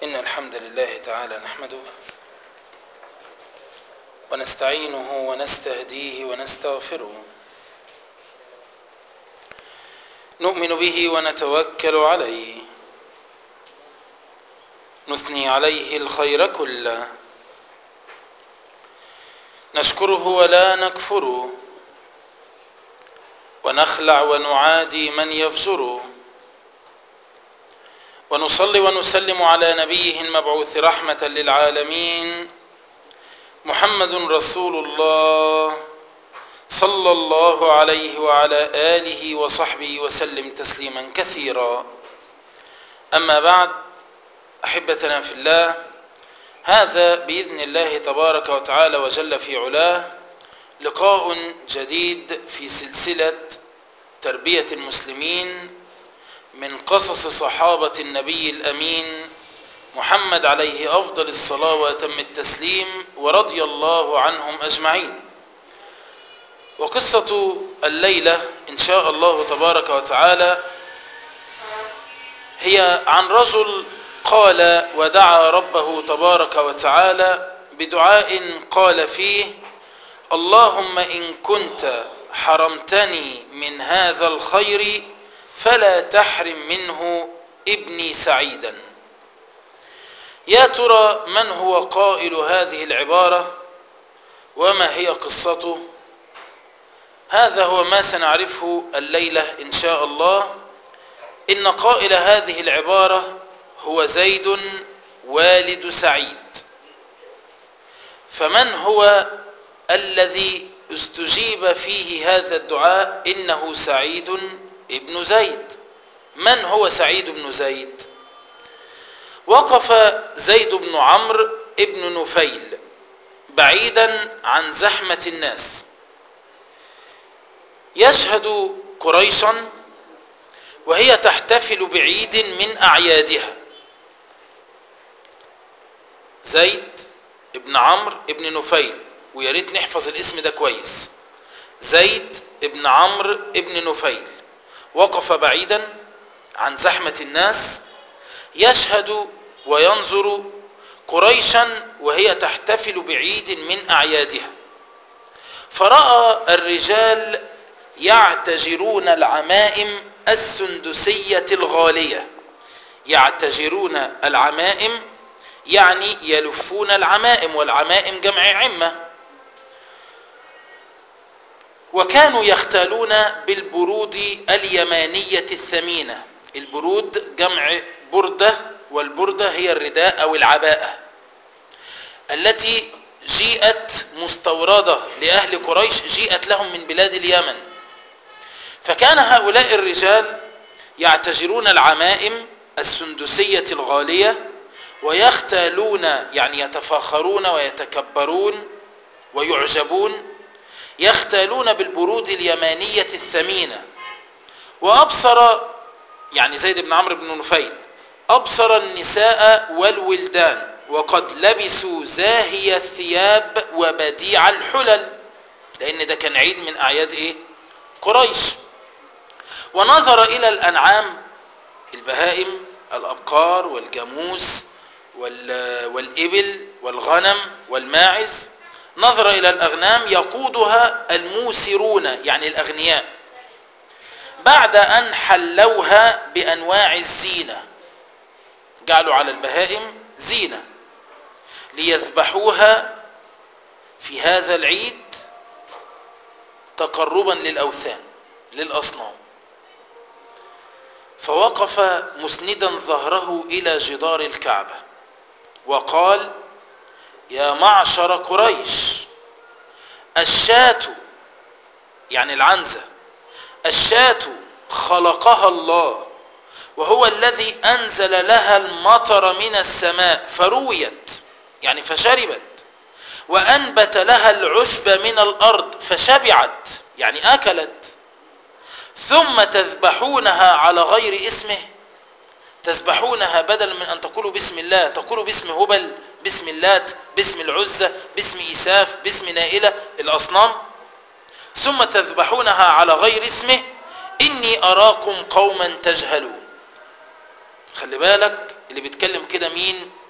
إن الحمد لله تعالى نحمده ونستعينه ونستهديه ونستغفره نؤمن به ونتوكل عليه نثني عليه الخير كله نشكره ولا نكفره ونخلع ونعادي من يفجره ونصلي ونسلم على نبيه المبعوث رحمة للعالمين محمد رسول الله صلى الله عليه وعلى آله وصحبه وسلم تسليما كثيرا أما بعد أحبتنا في الله هذا بإذن الله تبارك وتعالى وجل في علاه لقاء جديد في سلسلة تربية المسلمين من قصص صحابة النبي الأمين محمد عليه أفضل الصلاة وأتم التسليم ورضي الله عنهم أجمعين وقصة الليلة إن شاء الله تبارك وتعالى هي عن رجل قال ودعا ربه تبارك وتعالى بدعاء قال فيه اللهم إن كنت حرمتني من هذا الخير فلا تحرم منه ابني سعيدا يا ترى من هو قائل هذه العبارة وما هي قصته هذا هو ما سنعرفه الليلة إن شاء الله إن قائل هذه العبارة هو زيد والد سعيد فمن هو الذي استجيب فيه هذا الدعاء إنه سعيد ابن زيد من هو سعيد بن زيد وقف زيد بن عمرو ابن نفيل بعيدا عن زحمة الناس يشهد قريشا وهي تحتفل بعيد من أعيادها زيد ابن عمرو ابن نفيل ويا ريت نحفظ الاسم ده كويس زيد ابن عمرو ابن نفيل وقف بعيدا عن زحمة الناس يشهد وينظر قريشا وهي تحتفل بعيد من أعيادها فرأى الرجال يعتجرون العمائم السندسية الغالية يعتجرون العمائم يعني يلفون العمائم والعمائم جمع عمة وكانوا يختالون بالبرود اليمانية الثمينة البرود جمع بردة والبردة هي الرداء أو العباءة التي جيئت مستوردة لأهل قريش جيئت لهم من بلاد اليمن فكان هؤلاء الرجال يعتجرون العمائم السندسية الغالية ويختالون يعني يتفاخرون ويتكبرون ويعجبون يختالون بالبرود اليمانية الثمينة وأبصر يعني زيد بن عمرو بن نفيل أبصر النساء والولدان وقد لبسوا زاهي الثياب وبديع الحلل لأن ده كان عيد من أعياد إيه؟ قريش ونظر إلى الأنعام البهائم الأبقار والجاموس والإبل والغنم والماعز نظر إلى الأغنام يقودها الموسرون يعني الأغنياء بعد أن حلوها بأنواع الزينة جعلوا على البهائم زينة ليذبحوها في هذا العيد تقربا للأوثان للأصنام فوقف مسندا ظهره إلى جدار الكعبة وقال يا معشر قريش الشاة يعني العنزة الشاة خلقها الله وهو الذي أنزل لها المطر من السماء فرويت يعني فشربت وأنبت لها العشب من الأرض فشبعت يعني أكلت ثم تذبحونها على غير اسمه تذبحونها بدلا من أن تقولوا بسم الله تقولوا باسم هبل باسم اللات باسم العزة باسم إساف باسم نائلة الأصنام ثم تذبحونها على غير اسمه إني أراكم قوما تجهلون خلي بالك اللي بيتكلم كده مين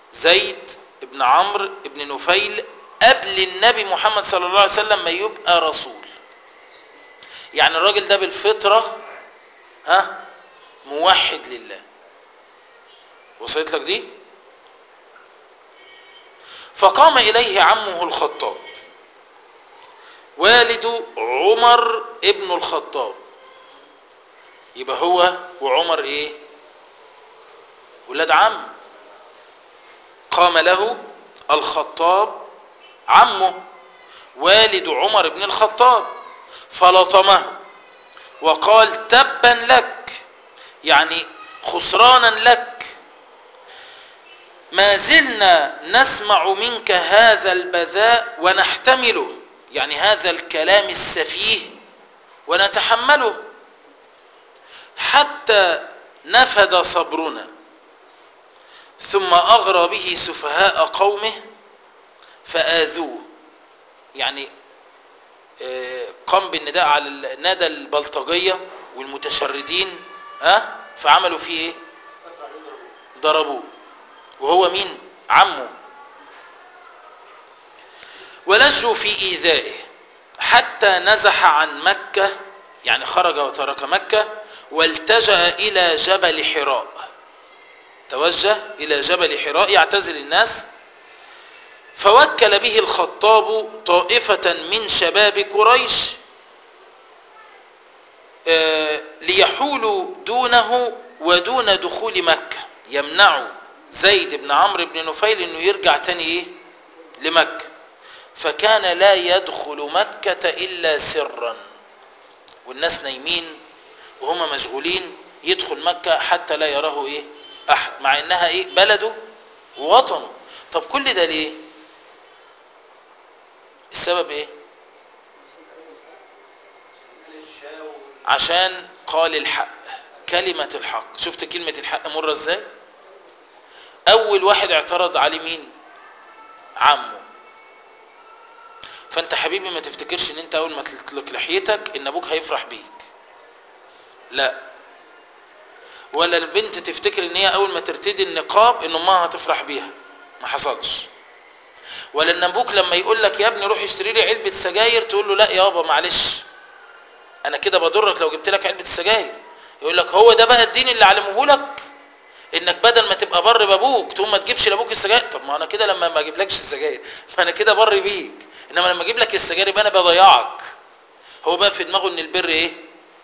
زيد بن عمرو بن نفيل قبل النبي محمد صلى الله عليه وسلم ما يبقى رسول يعني الراجل ده بالفطرة ها موحد لله وصلت لك دي فقام إليه عمه الخطاب والد عمر ابن الخطاب يبقى هو وعمر ايه ولاد عم قام له الخطاب عمه والد عمر بن الخطاب فلطمه وقال تبا لك يعني خسرانا لك ما زلنا نسمع منك هذا البذاء ونحتمله يعني هذا الكلام السفيه ونتحمله حتى نفد صبرنا ثم أغرى به سفهاء قومه فآذوه يعني قام بالنداء على نادى البلطجية والمتشردين ها فعملوا فيه ايه ضربوه وهو مين عمه ولجوا في إيذائه حتى نزح عن مكة يعني خرج وترك مكة والتجأ إلى جبل حراء توجه إلى جبل حراء يعتزل الناس فوكل به الخطاب طائفة من شباب قريش ليحولوا دونه ودون دخول مكة يمنعوا زيد بن عمرو بن نفيل انه يرجع تاني ايه لمكة فكان لا يدخل مكة الا سرا والناس نايمين وهم مشغولين يدخل مكة حتى لا يراه ايه احد مع انها ايه بلده ووطنه طب كل ده ليه السبب ايه عشان قال الحق كلمة الحق شفت كلمة الحق مرة ازاي اول واحد اعترض عليه مين عمه فانت حبيبي ما تفتكرش ان انت اول ما تطلق لحيتك ان ابوك هيفرح بيك لا ولا البنت تفتكر ان هي اول ما ترتدي النقاب ان امها هتفرح بيها ما حصلش ولا ان ابوك لما يقول لك يا ابني روح اشتري لي علبه سجاير تقول له لا يابا معلش انا كده بضرك لو جبت لك علبه السجاير يقول لك هو ده بقى الدين اللي علمه لك انك بدل ما تبقى بر بابوك تقوم ما تجيبش لابوك السجاير طب ما انا كده لما ما اجيبلكش السجاير ما انا كده بر بيك انما لما اجيب لك السجاير يبقى انا بضيعك هو بقى في دماغه ان البر ايه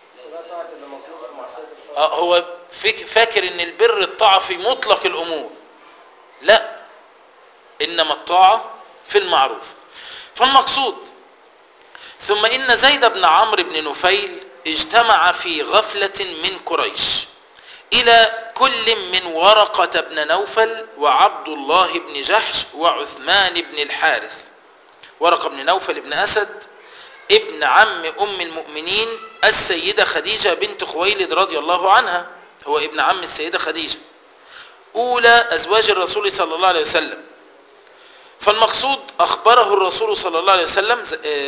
اه هو فاكر ان البر الطاعه في مطلق الامور لا انما الطاعه في المعروف فالمقصود ثم ان زيد بن عمرو بن نفيل اجتمع في غفله من قريش الى كل من ورقه بن نوفل وعبد الله بن جحش وعثمان بن الحارث ورقه بن نوفل بن اسد ابن عم ام المؤمنين السيده خديجه بنت خويلد رضي الله عنها هو ابن عم السيده خديجه اولى ازواج الرسول صلى الله عليه وسلم فالمقصود اخبره الرسول صلى الله عليه وسلم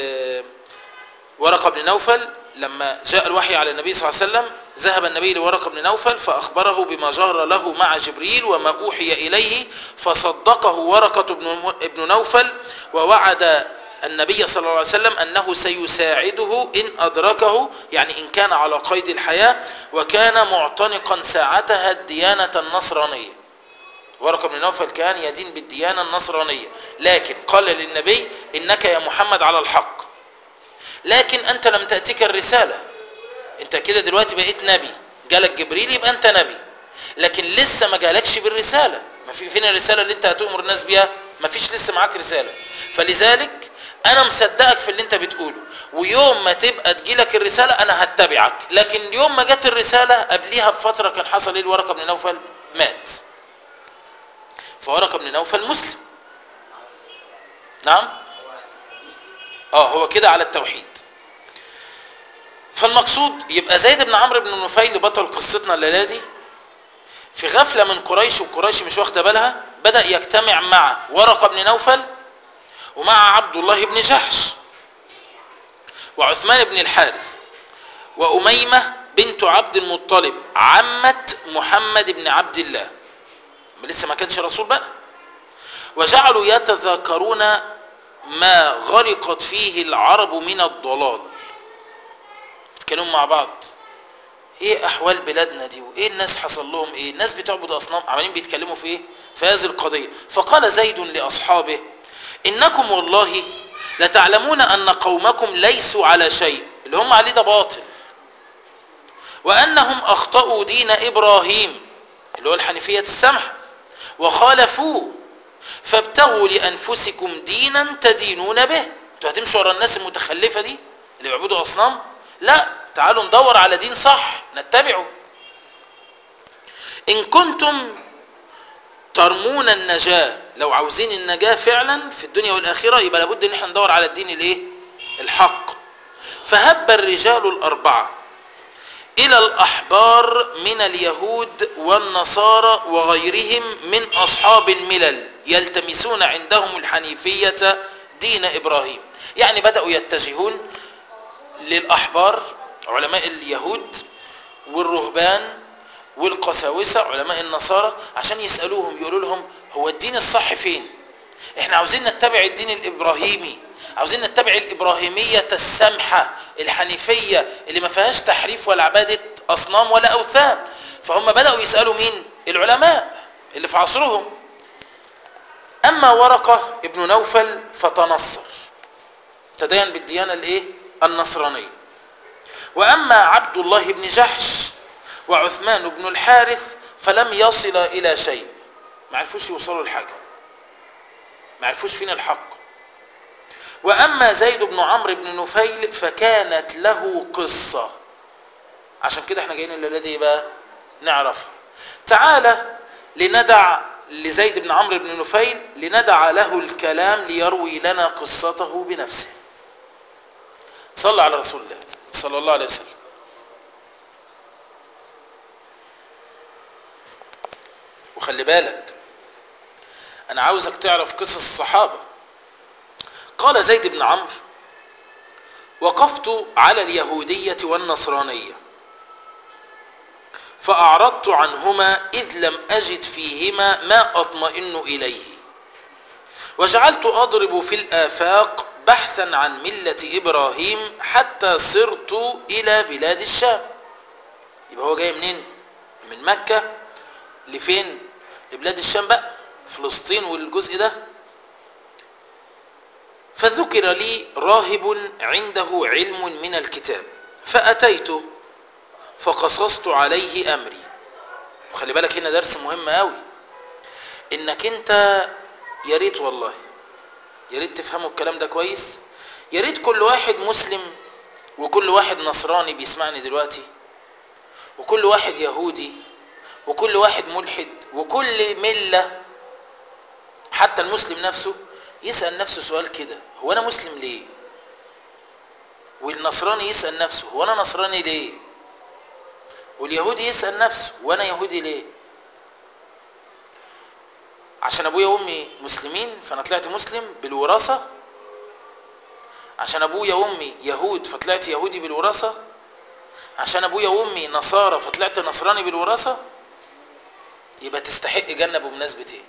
ورقه بن نوفل لما جاء الوحي على النبي صلى الله عليه وسلم ذهب النبي لورقه بن نوفل فاخبره بما جرى له مع جبريل وما اوحي اليه فصدقه ورقه بن نوفل ووعد النبي صلى الله عليه وسلم أنه سيساعده إن أدركه يعني إن كان على قيد الحياة وكان معتنقا ساعتها الديانة النصرانية ورقة بن نوفل كان يدين بالديانة النصرانية لكن قال للنبي إنك يا محمد على الحق لكن أنت لم تأتيك الرسالة أنت كده دلوقتي بقيت نبي جالك جبريل يبقى أنت نبي لكن لسه ما جالكش بالرسالة ما في فين الرسالة اللي أنت هتؤمر الناس بيها ما فيش لسه معاك رسالة فلذلك انا مصدقك في اللي انت بتقوله ويوم ما تبقى تجيلك الرساله انا هتبعك لكن يوم ما جت الرساله قبليها بفتره كان حصل ايه الورقه بن نوفل مات فورقه بن نوفل مسلم نعم اه هو كده على التوحيد فالمقصود يبقى زيد بن عمرو بن نفيل بطل قصتنا الليله دي في غفله من قريش وقريش مش واخده بالها بدا يجتمع مع ورقه بن نوفل ومع عبد الله بن جحش وعثمان بن الحارث وأميمة بنت عبد المطلب عمة محمد بن عبد الله لسه ما كانش رسول بقى وجعلوا يتذاكرون ما غرقت فيه العرب من الضلال يتكلموا مع بعض ايه احوال بلادنا دي وايه الناس حصل لهم ايه الناس بتعبد اصنام عمالين بيتكلموا في ايه في هذه القضيه فقال زيد لاصحابه انكم والله لتعلمون ان قومكم ليسوا على شيء اللي هم عليه ده باطل وانهم اخطاوا دين ابراهيم اللي هو الحنيفيه السمحه وخالفوه فابتغوا لانفسكم دينا تدينون به انتوا هتمشوا ورا الناس المتخلفه دي اللي بيعبدوا اصنام لا تعالوا ندور على دين صح نتبعه ان كنتم ترمون النجاة لو عاوزين النجاة فعلا في الدنيا والآخرة يبقى لابد ان احنا ندور على الدين الايه الحق فهب الرجال الأربعة إلى الأحبار من اليهود والنصارى وغيرهم من أصحاب الملل يلتمسون عندهم الحنيفية دين إبراهيم يعني بدأوا يتجهون للأحبار علماء اليهود والرهبان والقساوسة علماء النصارى عشان يسألوهم يقولوا لهم هو الدين الصح فين احنا عاوزين نتبع الدين الإبراهيمي عاوزين نتبع الإبراهيمية السمحة الحنيفية اللي ما فيهاش تحريف ولا عبادة أصنام ولا أوثان فهم بدأوا يسألوا مين العلماء اللي في عصرهم أما ورقة ابن نوفل فتنصر تدين بالديانة الايه النصرانية وأما عبد الله بن جحش وعثمان بن الحارث فلم يصل إلى شيء ما عرفوش يوصلوا لحاجة ما عرفوش فين الحق وأما زيد بن عمرو بن نفيل فكانت له قصة عشان كده احنا جايين الليلة دي بقى نعرفها تعالى لندع لزيد بن عمرو بن نفيل لندع له الكلام ليروي لنا قصته بنفسه صلى على رسول الله صلى الله عليه وسلم وخلي بالك انا عاوزك تعرف قصص الصحابة قال زيد بن عمرو وقفت على اليهودية والنصرانية فأعرضت عنهما إذ لم أجد فيهما ما أطمئن إليه وجعلت أضرب في الآفاق بحثا عن ملة إبراهيم حتى صرت إلى بلاد الشام يبقى هو جاي منين من مكة لفين لبلاد الشام بقى فلسطين والجزء ده فذكر لي راهب عنده علم من الكتاب فأتيته فقصصت عليه أمري وخلي بالك هنا درس مهم قوي انك انت يا ريت والله يا ريت تفهموا الكلام ده كويس يا ريت كل واحد مسلم وكل واحد نصراني بيسمعني دلوقتي وكل واحد يهودي وكل واحد ملحد وكل ملة حتى المسلم نفسه يسأل نفسه سؤال كده هو أنا مسلم ليه والنصراني يسأل نفسه هو أنا نصراني ليه واليهودي يسأل نفسه وأنا يهودي ليه عشان أبويا وأمي مسلمين فأنا طلعت مسلم بالوراثة عشان أبويا وأمي يهود فطلعت يهودي بالوراثة عشان أبويا وأمي نصارى فطلعت نصراني بالوراثة يبقى تستحق جنة بمناسبة ايه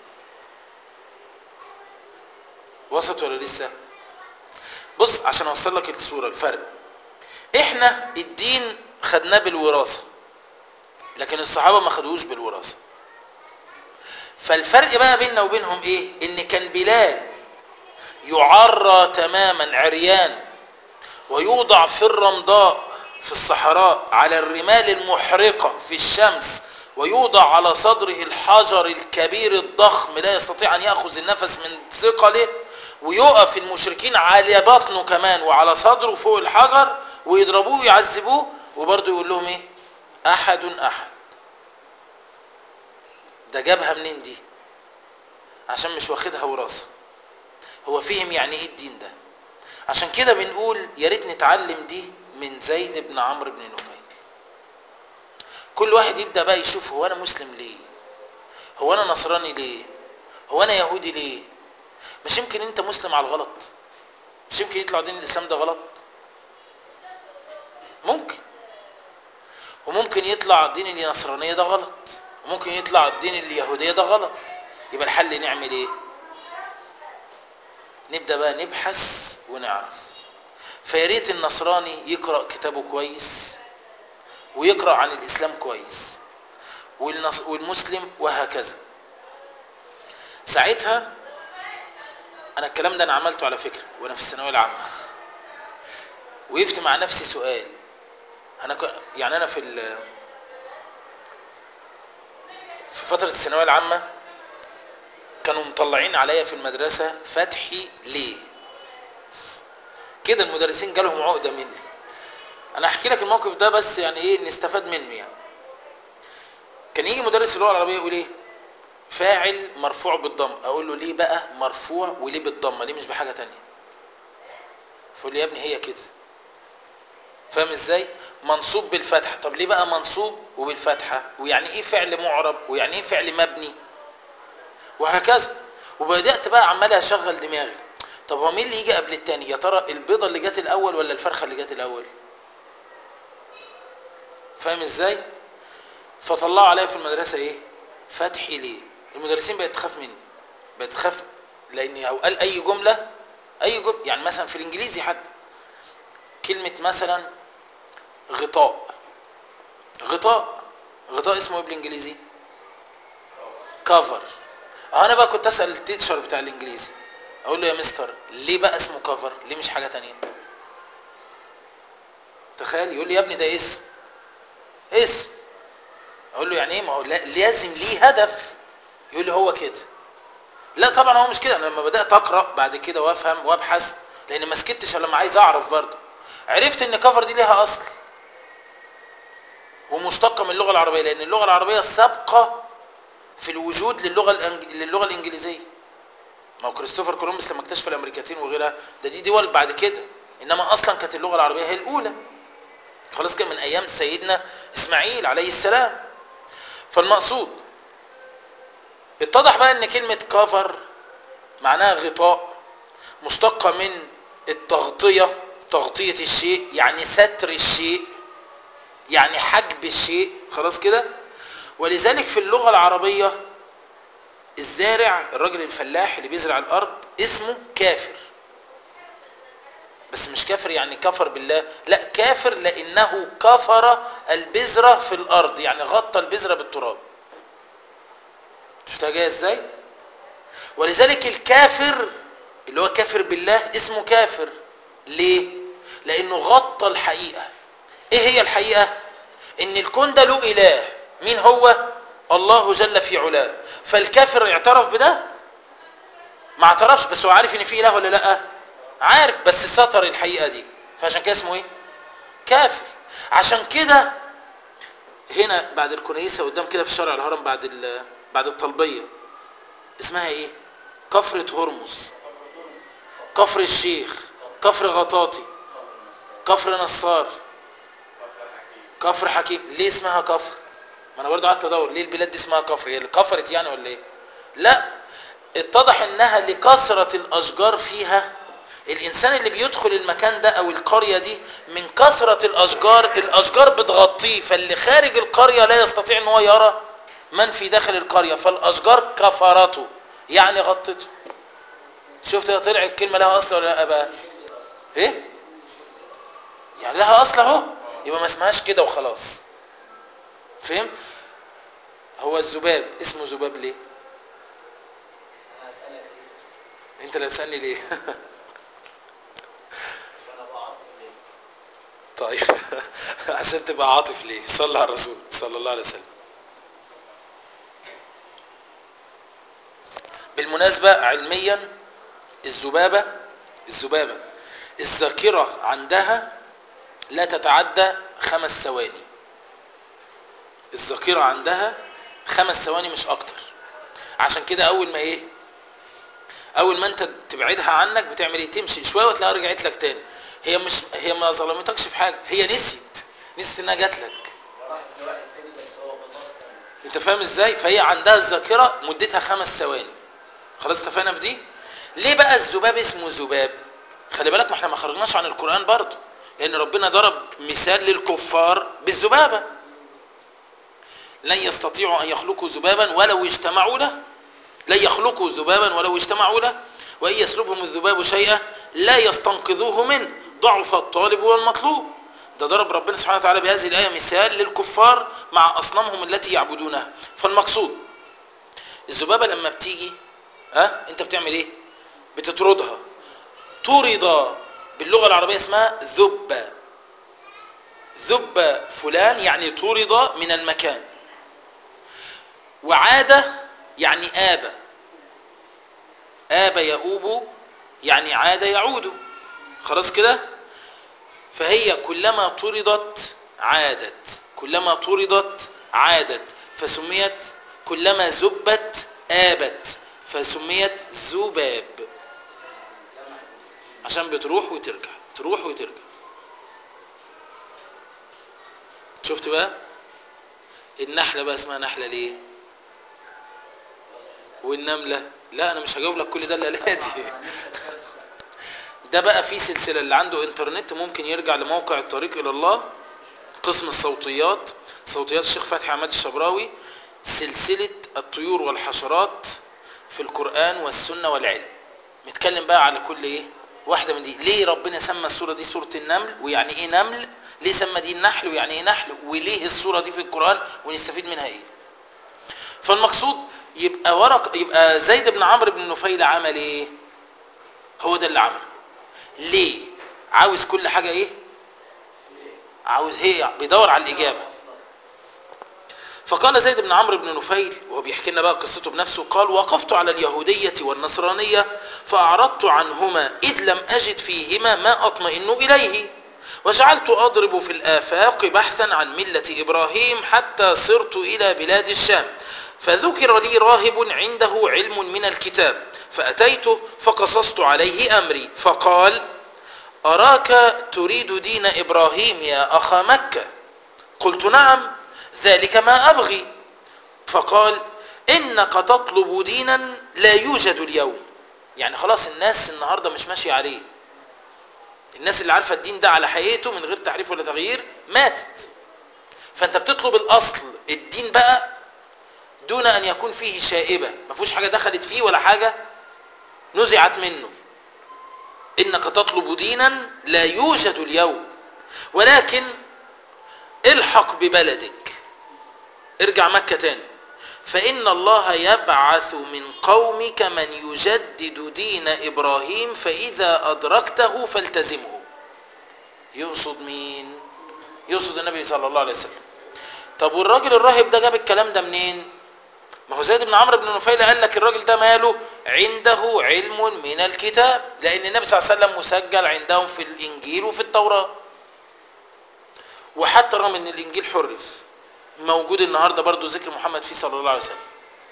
وسط ولا لسه بص عشان اوصل لك الصورة الفرق احنا الدين خدناه بالوراثة لكن الصحابة ما خدوش بالوراثة فالفرق بقى بيننا وبينهم ايه ان كان بلال يعرى تماما عريان ويوضع في الرمضاء في الصحراء على الرمال المحرقة في الشمس ويوضع على صدره الحجر الكبير الضخم لا يستطيع أن يأخذ النفس من ثقله ويقف المشركين على بطنه كمان وعلى صدره فوق الحجر ويضربوه ويعذبوه وبرضه يقول لهم ايه احد احد ده جابها منين دي عشان مش واخدها وراثه هو فهم يعني ايه الدين ده عشان كده بنقول يا ريت نتعلم دي من زيد بن عمرو بن نفيل كل واحد يبدا بقى يشوف هو انا مسلم ليه هو انا نصراني ليه هو انا يهودي ليه مش يمكن انت مسلم على الغلط مش يمكن يطلع دين الاسلام ده غلط ممكن وممكن يطلع دين النصرانيه ده غلط وممكن يطلع الدين اليهوديه ده غلط يبقى الحل نعمل ايه نبدا بقى نبحث ونعرف فيا ريت النصراني يقرا كتابه كويس ويقرا عن الاسلام كويس والنص... والمسلم وهكذا ساعتها انا الكلام ده انا عملته على فكره وانا في الثانويه العامه وقفت مع نفسي سؤال انا ك... يعني انا في ال... في فتره الثانويه العامه كانوا مطلعين عليا في المدرسه فتحي ليه كده المدرسين جالهم عقده مني انا احكي لك الموقف ده بس يعني ايه نستفاد منه يعني كان يجي مدرس اللغه العربيه يقول ايه فاعل مرفوع بالضم اقول له ليه بقى مرفوع وليه بالضمه ليه مش بحاجه تانية فيقول لي يا ابني هي كده فاهم ازاي منصوب بالفتحه طب ليه بقى منصوب وبالفتحه ويعني ايه فعل معرب ويعني ايه فعل مبني وهكذا وبدات بقى عمال اشغل دماغي طب هو مين اللي يجي قبل التاني يا ترى البيضه اللي جت الاول ولا الفرخه اللي جت الاول فاهم ازاي فطلعوا عليا في المدرسه ايه فتحي ليه المدرسين بقت تخاف مني بقت تخاف لاني لو قال اي جمله اي جمله يعني مثلا في الانجليزي حتى كلمه مثلا غطاء غطاء غطاء اسمه ايه بالانجليزي كفر انا بقى كنت اسال التيتشر بتاع الانجليزي اقول له يا مستر ليه بقى اسمه كفر ليه مش حاجه تانية تخيل يقول لي يا ابني ده اسم اسم اقول له يعني ايه ما هو لازم ليه هدف يقول لي هو كده لا طبعا هو مش كده انا لما بدات اقرا بعد كده وافهم وابحث لان ما سكتش الا لما عايز اعرف برضه عرفت ان كفر دي ليها اصل ومشتقه من اللغه العربيه لان اللغه العربيه سابقه في الوجود للغه الأنج... للغه الانجليزيه ما هو كريستوفر كولومبس لما اكتشف الامريكتين وغيرها ده دي دول بعد كده انما اصلا كانت اللغه العربيه هي الاولى خلاص كده من ايام سيدنا اسماعيل عليه السلام فالمقصود اتضح بقى ان كلمه كفر معناها غطاء مشتقه من التغطيه تغطيه الشيء يعني ستر الشيء يعني حجب الشيء خلاص كده ولذلك في اللغه العربيه الزارع الراجل الفلاح اللي بيزرع الارض اسمه كافر بس مش كافر يعني كفر بالله لا كافر لانه كفر البذره في الارض يعني غطى البذره بالتراب شفتها جايه ازاي ولذلك الكافر اللي هو كافر بالله اسمه كافر ليه لانه غطى الحقيقه ايه هي الحقيقه ان الكون ده له اله مين هو الله جل في علاه فالكافر اعترف بده ما اعترفش بس هو عارف ان في اله ولا لا عارف بس ستر الحقيقه دي فعشان كده اسمه ايه كافر عشان كده هنا بعد الكنيسه قدام كده في شارع الهرم بعد بعد الطلبيه اسمها ايه كفرة هرمز كفر الشيخ كفر غطاطي كفر نصار كفر حكيم ليه اسمها كفر ما انا برضو قعدت ادور ليه البلاد دي اسمها كفر هي اللي كفرت يعني ولا ايه لا اتضح انها لكثرة الاشجار فيها الانسان اللي بيدخل المكان ده او القرية دي من كثرة الاشجار الاشجار بتغطيه فاللي خارج القرية لا يستطيع ان هو يرى من في داخل القرية فالاشجار كفرته يعني غطته شفت طلع الكلمة لها اصل ولا لا بقى ايه يعني لها اصل اهو يبقى ما اسمهاش كده وخلاص فهم هو الذباب اسمه ذباب ليه انت اللي تسالني ليه طيب عشان تبقى عاطف ليه صلى على الرسول صلى الله عليه وسلم بالمناسبة علميا الذبابة الذبابة الذاكرة عندها لا تتعدى خمس ثواني الذاكرة عندها خمس ثواني مش اكتر عشان كده اول ما ايه اول ما انت تبعدها عنك بتعمل ايه تمشي شويه وتلاقيها رجعت لك تاني هي مش هي ما ظلمتكش في حاجه هي نسيت نسيت انها جات لك انت فاهم ازاي فهي عندها الذاكره مدتها خمس ثواني خلاص اتفقنا في دي ليه بقى الذباب اسمه ذباب خلي بالك ما احنا ما خرجناش عن القران برضه لان ربنا ضرب مثال للكفار بالذبابه لن يستطيعوا ان يخلقوا ذبابا ولو اجتمعوا له لن يخلقوا ذبابا ولو اجتمعوا له وإن يسلبهم الذباب شيئا لا يستنقذوه منه ضعف الطالب والمطلوب ده ضرب ربنا سبحانه وتعالى بهذه الآية مثال للكفار مع أصنامهم التي يعبدونها فالمقصود الذبابة لما بتيجي ها أنت بتعمل إيه بتطردها طرد باللغة العربية اسمها ذب ذب فلان يعني طرد من المكان وعاد يعني آب آب يؤوب يعني عاد يعود خلاص كده فهي كلما طردت عادت كلما طردت عادت فسميت كلما زبت آبت فسميت ذباب عشان بتروح وترجع تروح وترجع شفت بقى النحلة بقى اسمها نحلة ليه والنملة لا انا مش هجاوب لك كل ده الا دي ده بقى في سلسلة اللي عنده انترنت ممكن يرجع لموقع الطريق الى الله قسم الصوتيات صوتيات الشيخ فتحي عماد الشبراوي سلسلة الطيور والحشرات في القرآن والسنة والعلم نتكلم بقى على كل ايه واحدة من دي ليه ربنا سمى السورة دي سورة النمل ويعني ايه نمل ليه سمى دي النحل ويعني ايه نحل وليه السورة دي في القرآن ونستفيد منها ايه فالمقصود يبقى ورق يبقى زيد بن عمرو بن نفيل عمل ايه هو ده اللي عمله ليه عاوز كل حاجة ايه عاوز هي بيدور على الإجابة فقال زيد بن عمرو بن نفيل وهو بيحكي لنا بقى قصته بنفسه قال وقفت على اليهودية والنصرانية فأعرضت عنهما إذ لم أجد فيهما ما أطمئن إليه وجعلت أضرب في الآفاق بحثا عن ملة إبراهيم حتى صرت إلى بلاد الشام فذكر لي راهب عنده علم من الكتاب فأتيته فقصصت عليه أمري فقال أراك تريد دين إبراهيم يا أخا مكة قلت نعم ذلك ما أبغي فقال إنك تطلب دينا لا يوجد اليوم يعني خلاص الناس النهاردة مش ماشية عليه الناس اللي عارفة الدين ده على حقيقته من غير تحريف ولا تغيير ماتت فأنت بتطلب الأصل الدين بقى دون أن يكون فيه شائبة ما فيهوش حاجة دخلت فيه ولا حاجة نزعت منه إنك تطلب دينا لا يوجد اليوم ولكن الحق ببلدك ارجع مكة تاني فإن الله يبعث من قومك من يجدد دين إبراهيم فإذا أدركته فالتزمه يقصد مين يقصد النبي صلى الله عليه وسلم طب والراجل الراهب ده جاب الكلام ده منين ما هو زيد بن عمرو بن نفيل قال لك الراجل ده ماله عنده علم من الكتاب لأن النبي صلى الله عليه وسلم مسجل عندهم في الإنجيل وفي التوراة وحتى رغم ان الإنجيل حرف موجود النهاردة برضو ذكر محمد فيه صلى الله عليه وسلم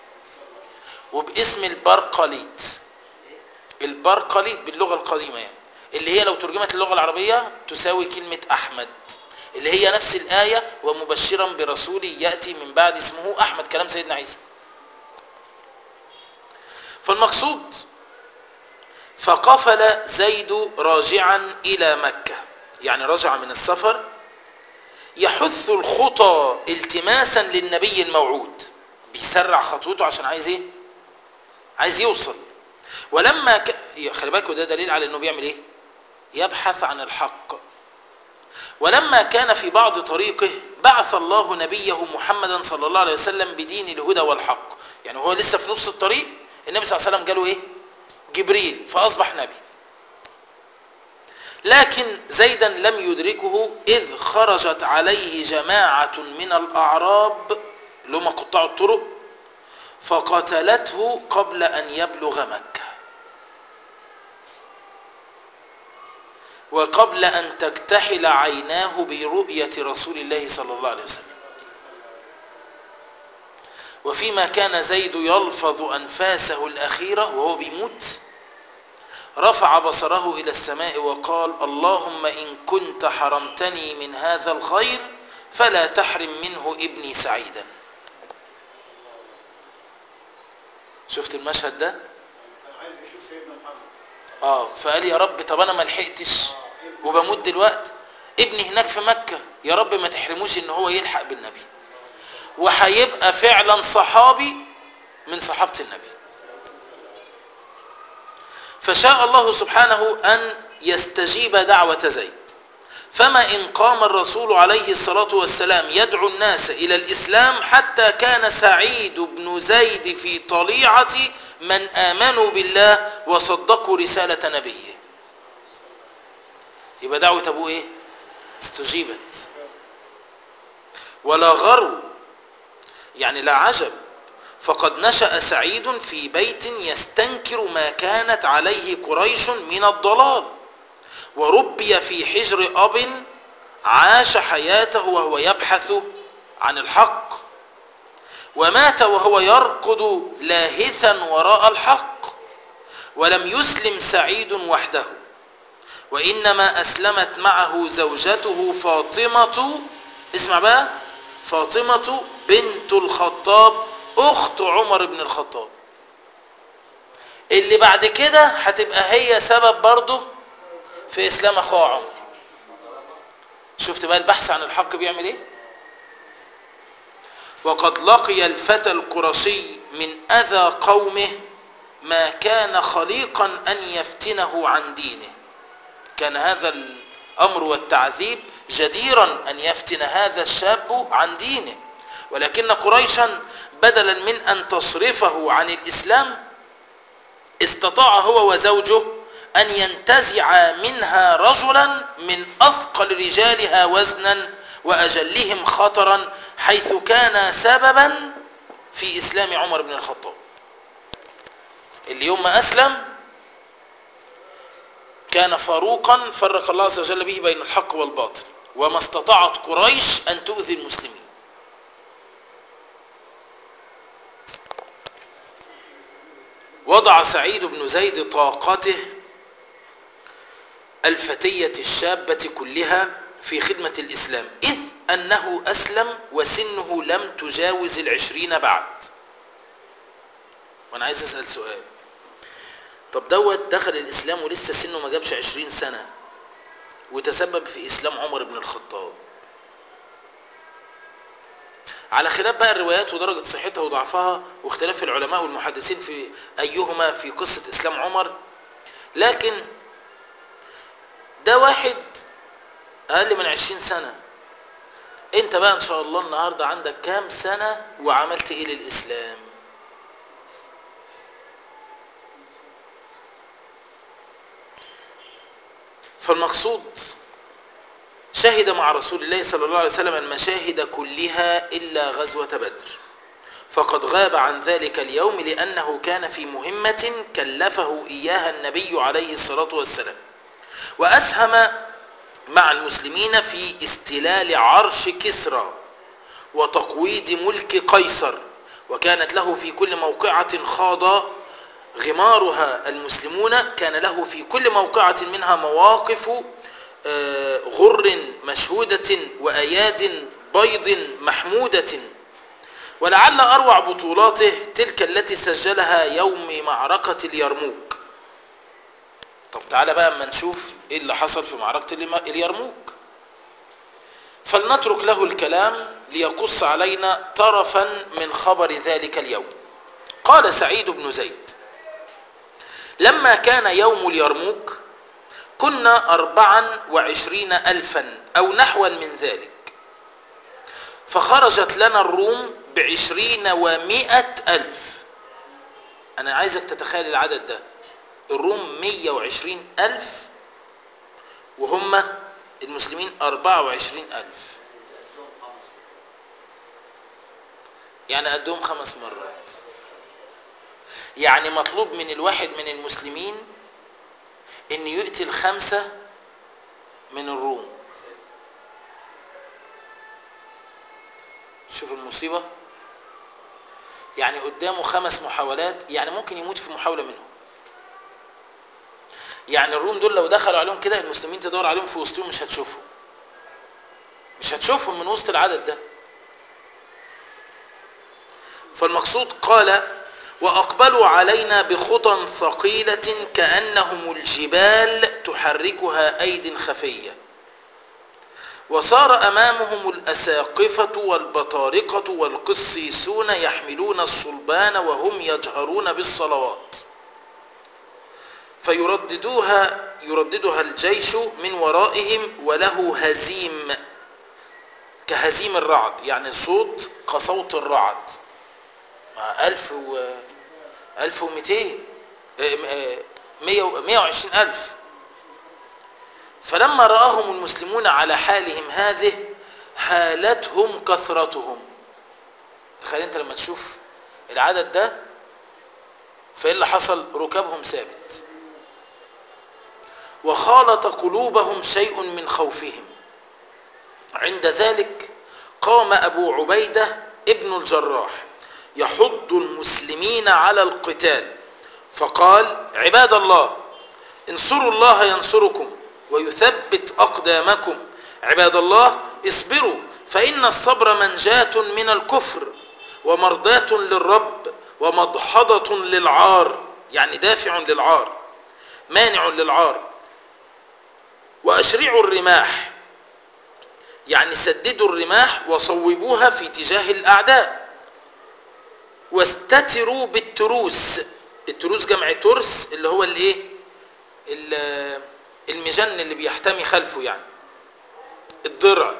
وباسم البرقليط البرقليط باللغة القديمة يعني اللي هي لو ترجمت اللغة العربية تساوي كلمة أحمد اللي هي نفس الآية ومبشرا برسول يأتي من بعد اسمه أحمد كلام سيدنا عيسى فالمقصود فقفل زيد راجعا إلى مكة يعني رجع من السفر يحث الخطى التماسا للنبي الموعود بيسرع خطوته عشان عايز ايه عايز يوصل ولما ك... خلي بالك وده دليل على انه بيعمل ايه يبحث عن الحق ولما كان في بعض طريقه بعث الله نبيه محمدا صلى الله عليه وسلم بدين الهدى والحق يعني هو لسه في نص الطريق النبي صلى الله عليه وسلم جاله ايه جبريل فاصبح نبي لكن زيدا لم يدركه إذ خرجت عليه جماعة من الأعراب اللي هم قطاع الطرق فقتلته قبل أن يبلغ مكة وقبل أن تكتحل عيناه برؤية رسول الله صلى الله عليه وسلم وفيما كان زيد يلفظ أنفاسه الأخيرة وهو بيموت رفع بصره إلى السماء وقال اللهم إن كنت حرمتني من هذا الخير فلا تحرم منه ابني سعيدا شفت المشهد ده كان عايز يشوف سيدنا محمد اه فقال يا رب طب انا ما لحقتش وبموت دلوقتي ابني هناك في مكة يا رب ما تحرموش ان هو يلحق بالنبي وهيبقى فعلا صحابي من صحابة النبي فشاء الله سبحانه أن يستجيب دعوة زيد فما إن قام الرسول عليه الصلاة والسلام يدعو الناس إلى الإسلام حتى كان سعيد بن زيد في طليعة من آمنوا بالله وصدقوا رسالة نبيه يبقى دعوة أبوه إيه؟ استجيبت ولا غرو يعني لا عجب فقد نشأ سعيد في بيت يستنكر ما كانت عليه قريش من الضلال وربي في حجر أب عاش حياته وهو يبحث عن الحق ومات وهو يرقد لاهثا وراء الحق ولم يسلم سعيد وحده وإنما أسلمت معه زوجته فاطمة اسمع بقى فاطمة بنت الخطاب أخت عمر بن الخطاب اللي بعد كده هتبقى هي سبب برضه في إسلام أخوها عمر شفت بقى البحث عن الحق بيعمل إيه وقد لقي الفتى القرشي من أذى قومه ما كان خليقا أن يفتنه عن دينه كان هذا الأمر والتعذيب جديرا أن يفتن هذا الشاب عن دينه ولكن قريشا بدلا من أن تصرفه عن الإسلام استطاع هو وزوجه أن ينتزع منها رجلا من أثقل رجالها وزنا وأجلهم خطرا حيث كان سببا في إسلام عمر بن الخطاب اللي يوم ما أسلم كان فاروقا فرق الله عز وجل به بين الحق والباطل وما استطاعت قريش أن تؤذي المسلمين وضع سعيد بن زيد طاقته الفتية الشابة كلها في خدمة الإسلام إذ أنه أسلم وسنه لم تجاوز العشرين بعد وأنا عايز أسأل سؤال طب دوت دخل الإسلام ولسه سنه ما جابش عشرين سنة وتسبب في إسلام عمر بن الخطاب على خلاف بقى الروايات ودرجة صحتها وضعفها واختلاف العلماء والمحدثين في أيهما في قصة إسلام عمر لكن ده واحد أقل من عشرين سنة أنت بقى إن شاء الله النهاردة عندك كام سنة وعملت إيه للإسلام فالمقصود شهد مع رسول الله صلى الله عليه وسلم المشاهد كلها إلا غزوة بدر فقد غاب عن ذلك اليوم لأنه كان في مهمة كلفه إياها النبي عليه الصلاة والسلام وأسهم مع المسلمين في استلال عرش كسرى وتقويض ملك قيصر وكانت له في كل موقعة خاض غمارها المسلمون كان له في كل موقعة منها مواقف غر مشهودة وأياد بيض محمودة ولعل أروع بطولاته تلك التي سجلها يوم معركة اليرموك طب تعالى بقى اما نشوف ايه اللي حصل في معركة اليرموك فلنترك له الكلام ليقص علينا طرفا من خبر ذلك اليوم قال سعيد بن زيد لما كان يوم اليرموك كنا أربعا وعشرين ألفا أو نحوا من ذلك فخرجت لنا الروم بعشرين ومائة ألف أنا عايزك تتخيل العدد ده الروم مية وعشرين ألف وهم المسلمين أربعة وعشرين ألف يعني قدهم خمس مرات يعني مطلوب من الواحد من المسلمين ان يقتل خمسة من الروم شوف المصيبة يعني قدامه خمس محاولات يعني ممكن يموت في محاولة منهم يعني الروم دول لو دخلوا عليهم كده المسلمين تدور عليهم في وسطهم مش هتشوفهم مش هتشوفهم من وسط العدد ده فالمقصود قال وأقبلوا علينا بخطى ثقيلة كأنهم الجبال تحركها أيد خفية وصار أمامهم الأساقفة والبطارقة والقسيسون يحملون الصلبان وهم يجهرون بالصلوات فيرددوها يرددها الجيش من ورائهم وله هزيم كهزيم الرعد يعني صوت كصوت الرعد مع ألف و ألف ومئتين مية وعشرين ألف فلما رآهم المسلمون على حالهم هذه هالتهم كثرتهم تخيل انت لما تشوف العدد ده فايه اللي حصل ركابهم ثابت وخالط قلوبهم شيء من خوفهم عند ذلك قام ابو عبيده ابن الجراح يحض المسلمين على القتال فقال عباد الله انصروا الله ينصركم ويثبت اقدامكم عباد الله اصبروا فان الصبر منجاه من الكفر ومرضاه للرب ومدحضه للعار يعني دافع للعار مانع للعار واشرعوا الرماح يعني سددوا الرماح وصوبوها في تجاه الاعداء واستتروا بالتروس التروس جمع ترس اللي هو الايه المجن اللي بيحتمي خلفه يعني الضرع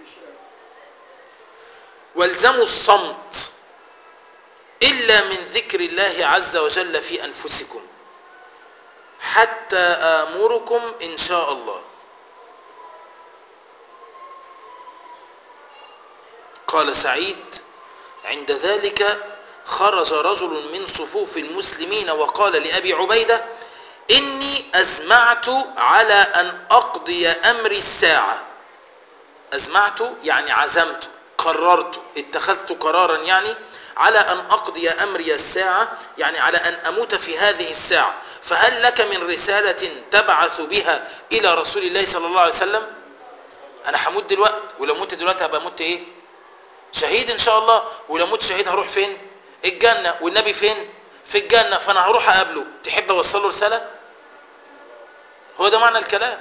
والزموا الصمت الا من ذكر الله عز وجل في انفسكم حتى امركم ان شاء الله قال سعيد عند ذلك خرج رجل من صفوف المسلمين وقال لأبي عبيدة إني أزمعت على أن أقضي أمر الساعة أزمعت يعني عزمت قررت اتخذت قرارا يعني على أن أقضي أمري الساعة يعني على أن أموت في هذه الساعة فهل لك من رسالة تبعث بها إلى رسول الله صلى الله عليه وسلم أنا هموت دلوقتي ولو مت دلوقتي هبقى مت إيه شهيد إن شاء الله ولو مت شهيد هروح فين الجنة والنبي فين في الجنة فأنا هروح أقابله تحب أوصل له رسالة هو ده معنى الكلام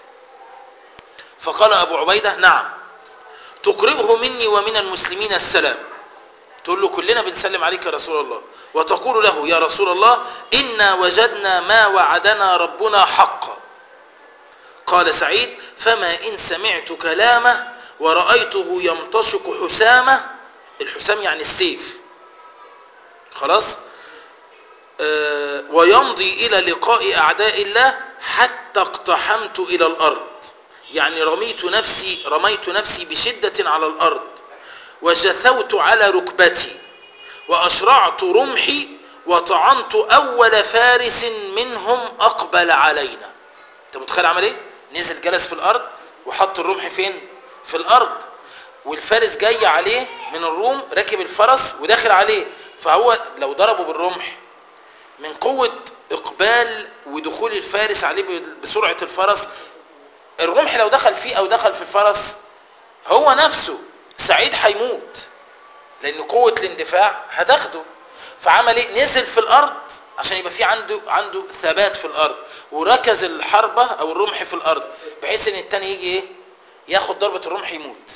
فقال أبو عبيدة نعم تقرئه مني ومن المسلمين السلام تقول له كلنا بنسلم عليك يا رسول الله وتقول له يا رسول الله إنا وجدنا ما وعدنا ربنا حقا قال سعيد فما إن سمعت كلامه ورأيته يمتشق حسامه الحسام يعني السيف خلاص آه ويمضي إلى لقاء أعداء الله حتى اقتحمت إلى الأرض يعني رميت نفسي رميت نفسي بشدة على الأرض وجثوت على ركبتي وأشرعت رمحي وطعنت أول فارس منهم أقبل علينا أنت متخيل عمل إيه؟ نزل جلس في الأرض وحط الرمح فين؟ في الأرض والفارس جاي عليه من الروم راكب الفرس وداخل عليه فهو لو ضربه بالرمح من قوة إقبال ودخول الفارس عليه بسرعة الفرس الرمح لو دخل فيه أو دخل في الفرس هو نفسه سعيد هيموت لأن قوة الاندفاع هتاخده فعمل ايه نزل في الأرض عشان يبقى في عنده عنده ثبات في الأرض وركز الحربة أو الرمح في الأرض بحيث إن التاني يجي ايه ياخد ضربة الرمح يموت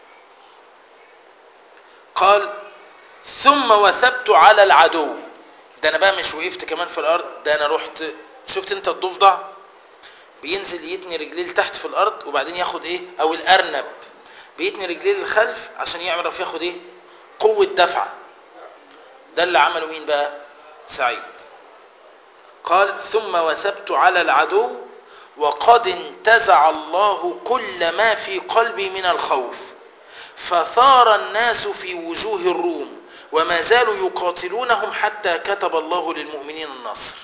قال ثم وثبت على العدو ده انا بقى مش وقفت كمان في الارض ده انا رحت شفت انت الضفدع بينزل يتني رجليه لتحت في الارض وبعدين ياخد ايه او الارنب بيتني رجليه للخلف عشان يعرف ياخد ايه قوة دفعة ده اللي عمله مين بقى سعيد قال ثم وثبت على العدو وقد انتزع الله كل ما في قلبي من الخوف فثار الناس في وجوه الروم وما زالوا يقاتلونهم حتى كتب الله للمؤمنين النصر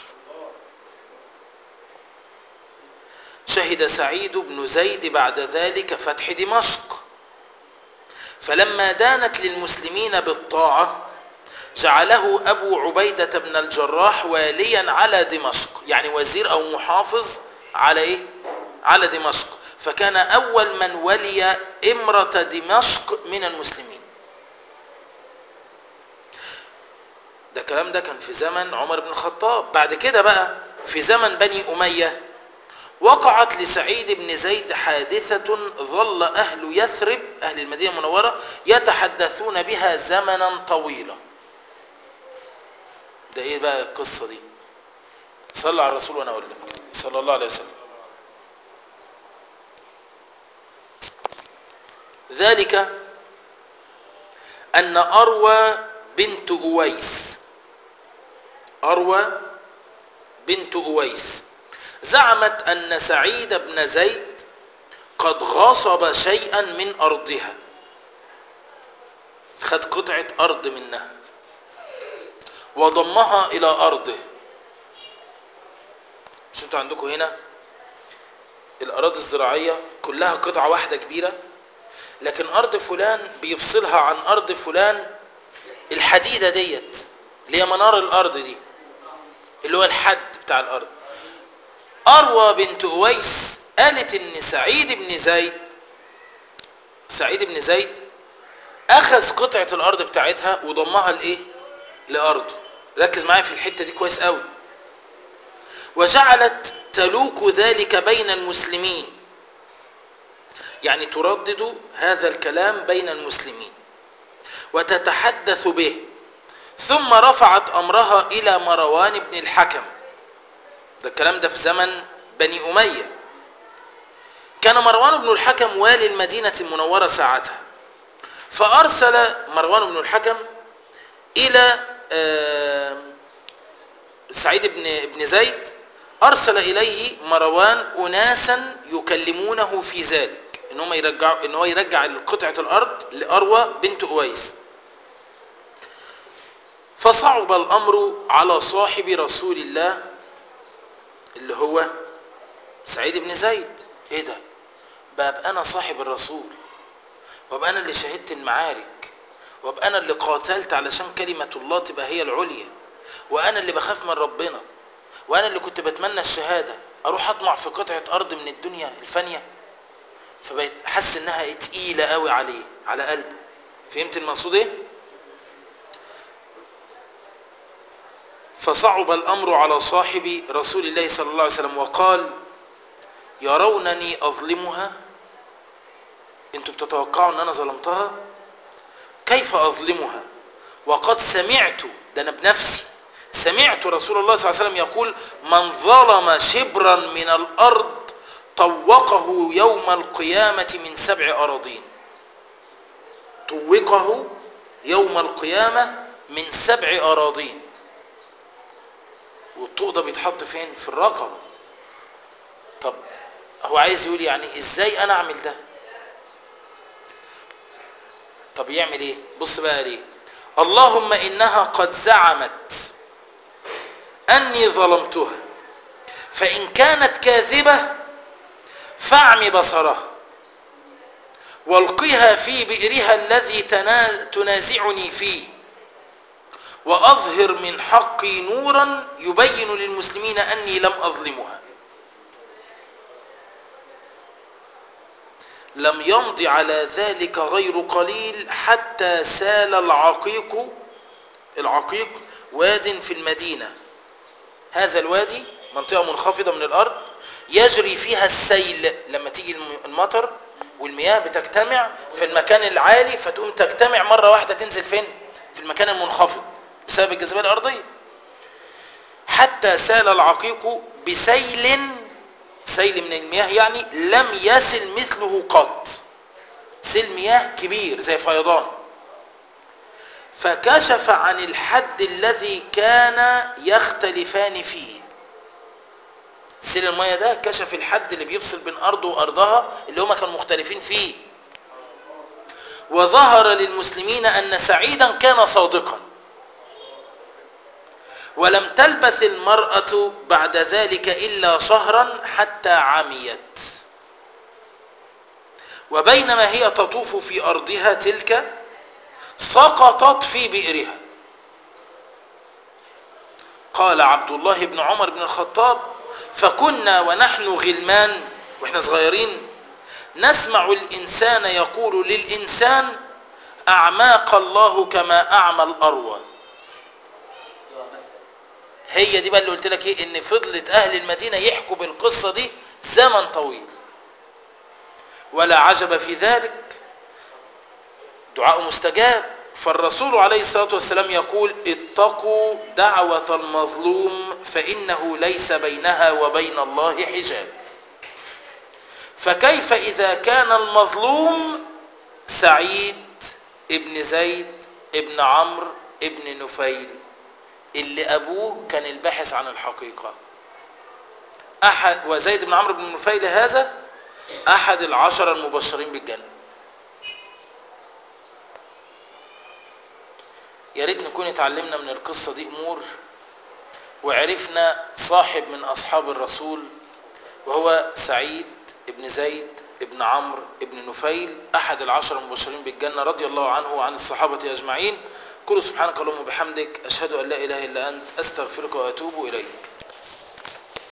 شهد سعيد بن زيد بعد ذلك فتح دمشق فلما دانت للمسلمين بالطاعة جعله أبو عبيدة بن الجراح واليا على دمشق يعني وزير أو محافظ على إيه؟ على دمشق فكان أول من ولي إمرة دمشق من المسلمين ده الكلام ده كان في زمن عمر بن الخطاب بعد كده بقى في زمن بني أمية وقعت لسعيد بن زيد حادثة ظل أهل يثرب أهل المدينة المنورة يتحدثون بها زمنا طويلا ده ايه بقى القصة دي صلى على الرسول وانا اقول لك صلى الله عليه وسلم ذلك ان اروى بنت اويس اروى بنت اويس زعمت ان سعيد بن زيد قد غصب شيئا من ارضها خد قطعه ارض منها وضمها الى ارضه مش انتوا عندكم هنا الاراضي الزراعيه كلها قطعه واحده كبيره لكن ارض فلان بيفصلها عن ارض فلان الحديده ديت اللي هي منار الارض دي اللي هو الحد بتاع الارض اروى بنت اويس قالت ان سعيد بن زيد سعيد بن زيد اخذ قطعه الارض بتاعتها وضمها لايه لارضه ركز معايا في الحته دي كويس قوي وجعلت تلوك ذلك بين المسلمين يعني تردد هذا الكلام بين المسلمين وتتحدث به ثم رفعت امرها الى مروان بن الحكم ده الكلام ده في زمن بني اميه كان مروان بن الحكم والي المدينه المنوره ساعتها فارسل مروان بن الحكم الى سعيد بن بن زيد ارسل اليه مروان اناسا يكلمونه في ذلك ان هم يرجعوا ان هو يرجع قطعه الارض لاروى بنت اويس فصعب الامر على صاحب رسول الله اللي هو سعيد بن زيد ايه ده بقى انا صاحب الرسول وابقى انا اللي شهدت المعارك وابقى انا اللي قاتلت علشان كلمه الله تبقى هي العليا وانا اللي بخاف من ربنا وانا اللي كنت بتمنى الشهاده اروح اطمع في قطعه ارض من الدنيا الفانيه فبقيت حس انها تقيله قوي عليه على قلبه فهمت المقصود ايه فصعب الامر على صاحب رسول الله صلى الله عليه وسلم وقال يرونني اظلمها انتوا بتتوقعوا ان انا ظلمتها كيف اظلمها وقد سمعت ده انا بنفسي سمعت رسول الله صلى الله عليه وسلم يقول من ظلم شبرا من الارض طوقه يوم القيامة من سبع أراضين طوقه يوم القيامة من سبع أراضين والطوق ده بيتحط فين في الرقبة طب هو عايز يقول يعني ازاي انا اعمل ده طب يعمل ايه بص بقى ليه اللهم انها قد زعمت اني ظلمتها فان كانت كاذبه فاعم بصرها والقها في بئرها الذي تنازعني فيه واظهر من حقي نورا يبين للمسلمين اني لم اظلمها لم يمض على ذلك غير قليل حتى سال العقيق العقيق واد في المدينه هذا الوادي منطقه منخفضه من الارض يجري فيها السيل لما تيجي المطر والمياه بتجتمع في المكان العالي فتقوم تجتمع مرة واحدة تنزل فين في المكان المنخفض بسبب الجاذبية الأرضية حتى سال العقيق بسيل سيل من المياه يعني لم يسل مثله قط سيل مياه كبير زي فيضان فكشف عن الحد الذي كان يختلفان فيه سيل المية ده كشف الحد اللي بيفصل بين أرضه وأرضها اللي هما كانوا مختلفين فيه وظهر للمسلمين أن سعيدا كان صادقا ولم تلبث المرأة بعد ذلك إلا شهرا حتى عميت وبينما هي تطوف في أرضها تلك سقطت في بئرها قال عبد الله بن عمر بن الخطاب فكنا ونحن غلمان واحنا صغيرين نسمع الإنسان يقول للإنسان أعماق الله كما أعمى الأروى هي دي بقى اللي قلت لك ايه ان فضلت اهل المدينة يحكوا بالقصة دي زمن طويل ولا عجب في ذلك دعاء مستجاب فالرسول عليه الصلاة والسلام يقول اتقوا دعوة المظلوم فإنه ليس بينها وبين الله حجاب فكيف إذا كان المظلوم سعيد ابن زيد ابن عمرو ابن نفيل اللي أبوه كان الباحث عن الحقيقة أحد وزيد بن عمرو بن نفيل هذا أحد العشر المبشرين بالجنة يا ريت نكون اتعلمنا من القصة دي أمور وعرفنا صاحب من أصحاب الرسول وهو سعيد ابن زيد ابن عمرو ابن نفيل أحد العشر المبشرين بالجنة رضي الله عنه وعن الصحابة أجمعين كل سبحانك اللهم وبحمدك أشهد أن لا إله إلا أنت أستغفرك وأتوب إليك